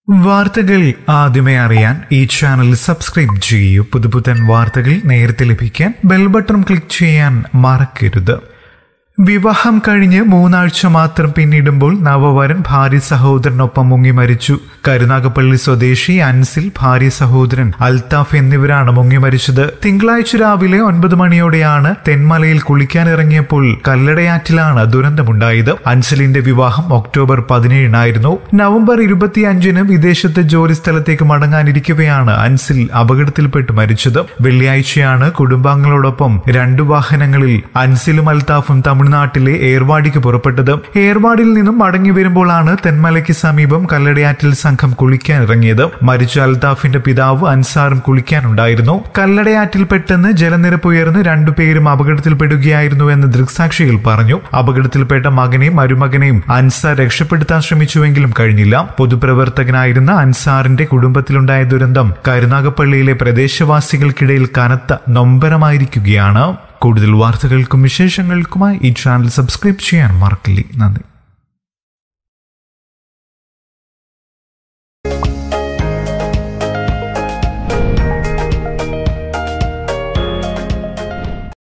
വാർത്തകൾ ആദ്യമേ അറിയാൻ ഈ ചാനൽ സബ്സ്ക്രൈബ് ചെയ്യൂ പുതുപുത്തൻ വാർത്തകൾ നേരത്തെ ലഭിക്കാൻ ബെൽ ബട്ടൺ ക്ലിക്ക് ചെയ്യാൻ മറക്കരുത് വിവാഹം കഴിഞ്ഞ് മൂന്നാഴ്ച മാത്രം പിന്നിടുമ്പോൾ നവവരൻ ഭാര്യ സഹോദരനൊപ്പം മുങ്ങി മരിച്ചു കരുനാഗപ്പള്ളി സ്വദേശി അൻസിൽ ഭാര്യ സഹോദരൻ അൽത്താഫ് എന്നിവരാണ് മുങ്ങി മരിച്ചത് തിങ്കളാഴ്ച രാവിലെ ഒൻപത് മണിയോടെയാണ് തെന്മലയിൽ കുളിക്കാനിറങ്ങിയപ്പോൾ കല്ലടയാറ്റിലാണ് ദുരന്തമുണ്ടായത് അൻസിലിന്റെ വിവാഹം ഒക്ടോബർ പതിനേഴിനായിരുന്നു നവംബർ ഇരുപത്തിയഞ്ചിന് വിദേശത്തെ ജോലി സ്ഥലത്തേക്ക് മടങ്ങാനിരിക്കവെയാണ് അൻസിൽ അപകടത്തിൽപ്പെട്ട് മരിച്ചത് വെള്ളിയാഴ്ചയാണ് കുടുംബാംഗങ്ങളോടൊപ്പം രണ്ടു വാഹനങ്ങളിൽ അൻസിലും അൽത്താഫും തമിഴ്നാട്ടിലെ ഏർവാടിക്ക് പുറപ്പെട്ടത് ഏർവാടിൽ നിന്നും മടങ്ങി വരുമ്പോഴാണ് തെന്മലയ്ക്ക് സമീപം കല്ലടയാറ്റിൽ സംഘം കുളിക്കാനിറങ്ങിയത് മരിച്ച അൽത്താഫിന്റെ പിതാവ് അൻസാറും കുളിക്കാനുണ്ടായിരുന്നു കല്ലടയാറ്റിൽ പെട്ടെന്ന് ജലനിരപ്പ് ഉയർന്ന് രണ്ടുപേരും അപകടത്തിൽപ്പെടുകയായിരുന്നു എന്ന് ദൃക്സാക്ഷികൾ പറഞ്ഞു അപകടത്തിൽപ്പെട്ട മകനെയും മരുമകനെയും അൻസാർ രക്ഷപ്പെടുത്താൻ ശ്രമിച്ചുവെങ്കിലും കഴിഞ്ഞില്ല പൊതുപ്രവർത്തകനായിരുന്ന അൻസാറിന്റെ കുടുംബത്തിലുണ്ടായ ദുരന്തം കരുനാഗപ്പള്ളിയിലെ പ്രദേശവാസികൾക്കിടയിൽ കനത്ത നൊമ്പരമായിരിക്കുകയാണ് കൂടുതൽ വാർത്തകൾക്കും വിശേഷങ്ങൾക്കുമായി ഈ ചാനൽ സബ്സ്ക്രൈബ് ചെയ്യാൻ മറക്കില്ലേ നന്ദി